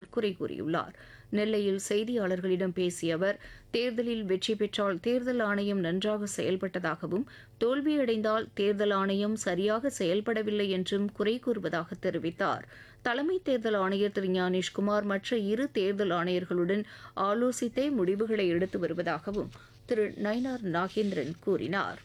குறை கூறியுள்ளார் நெல்லையில் செய்தியாளர்களிடம் பேசிய அவர் தேர்தலில் வெற்றி பெற்றால் தேர்தல் ஆணையம் நன்றாக செயல்பட்டதாகவும் தோல்வியடைந்தால் தேர்தல் ஆணையம் சரியாக செயல்படவில்லை என்றும் குறை கூறுவதாக தெரிவித்தார் தலைமை தேர்தல் ஆணையர் திரு ஞானேஷ்குமார் மற்ற இரு தேர்தல் ஆணையர்களுடன் ஆலோசித்தே முடிவுகளை எடுத்து வருவதாகவும் திரு நயினார் நாகேந்திரன் கூறினார்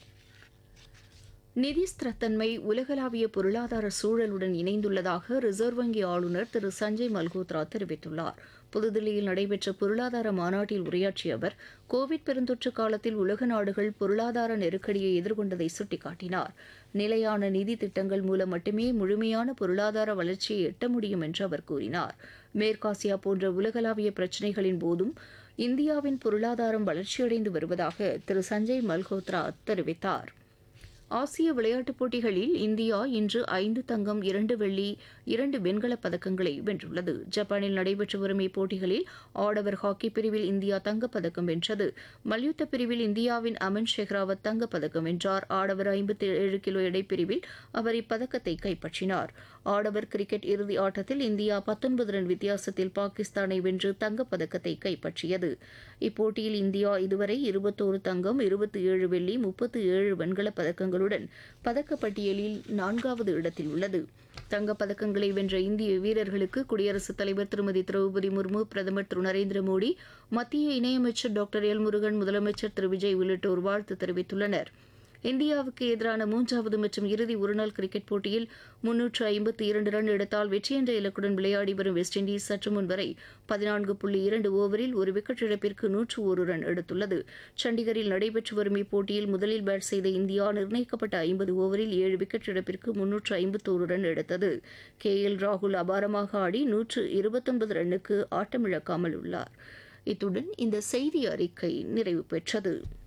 நிதி ஸ்திரத்தன்மை உலகளாவிய பொருளாதார சூழலுடன் இணைந்துள்ளதாக ரிசர்வ் வங்கி ஆளுநர் திரு சஞ்சய் மல்கோத்ரா தெரிவித்துள்ளார் புதுதில்லியில் நடைபெற்ற பொருளாதார மாநாட்டில் உரையாற்றிய அவர் கோவிட் பெருந்தொற்று காலத்தில் உலக நாடுகள் பொருளாதார நெருக்கடியை எதிர்கொண்டதை சுட்டிக்காட்டினார் நிலையான நிதி திட்டங்கள் மூலம் மட்டுமே முழுமையான பொருளாதார வளர்ச்சியை எட்ட முடியும் என்று அவர் கூறினார் மேற்காசியா போன்ற உலகளாவிய பிரச்சினைகளின் போதும் இந்தியாவின் பொருளாதாரம் வளர்ச்சியடைந்து வருவதாக திரு சஞ்சய் மல்கோத்ரா தெரிவித்தார் ஆசிய விளையாட்டுப் போட்டிகளில் இந்தியா இன்று ஐந்து தங்கம் இரண்டு வெள்ளி இரண்டு வெண்கலப் பதக்கங்களை வென்றுள்ளது ஜப்பானில் நடைபெற்று வரும் இப்போட்டிகளில் ஆடவர் ஹாக்கி பிரிவில் இந்தியா தங்கப்பதக்கம் வென்றது மல்யுத்த பிரிவில் இந்தியாவின் அமன் ஷெஹ்ராவத் தங்கப்பதக்கம் வென்றார் ஆடவர் ஐம்பத்தி ஏழு கிலோ எடைப்பிரிவில் அவர் இப்பதக்கத்தை கைப்பற்றினார் ஆடவர் கிரிக்கெட் இறுதி ஆட்டத்தில் இந்தியா பத்தொன்பது ரன் வித்தியாசத்தில் பாகிஸ்தானை வென்று தங்கப்பதக்கத்தை கைப்பற்றியது இப்போட்டியில் இந்தியா இதுவரை இருபத்தோரு தங்கம் இருபத்தி ஏழு வெள்ளி முப்பத்தி ஏழு வெண்கலப் பதக்கங்களுடன் பதக்கப்பட்டியலில் நான்காவது இடத்தில் உள்ளது தங்கப் பதக்கங்களை வென்ற இந்திய வீரர்களுக்கு குடியரசுத் தலைவர் திருமதி திரௌபதி முர்மு பிரதமர் திரு நரேந்திர மோடி மத்திய இணையமைச்சர் டாக்டர் எல் முருகன் முதலமைச்சர் திரு விஜய் உள்ளிட்டோர் வாழ்த்து தெரிவித்துள்ளனர் இந்தியாவுக்கு எதிரான மூன்றாவது மற்றும் இறுதி ஒருநாள் கிரிக்கெட் போட்டியில் முன்னூற்று ஐம்பத்தி இரண்டு ரன் எடுத்தால் வெற்றி என்ற இலக்குடன் விளையாடி வரும் வெஸ்ட் இண்டீஸ் சற்று முன் வரை பதினான்கு புள்ளி இரண்டு ஓவரில் ஒரு விக்கெட் இழப்பிற்கு நூற்று ஒரு ரன் எடுத்துள்ளது சண்டிகரில் நடைபெற்று வரும் இப்போட்டியில் முதலில் பேட் செய்த இந்தியா நிர்ணயிக்கப்பட்ட ஐம்பது ஓவரில் ஏழு விக்கெட் இழப்பிற்கு முன்னூற்று ஐம்பத்தோரு ரன் எடுத்தது கே எல் ராகுல் அபாரமாக ஆடி நூற்று இருபத்தொன்பது ரன்னுக்கு ஆட்டமிழக்காமல் உள்ளார் இத்துடன் இந்த செய்தி அறிக்கை நிறைவு பெற்றது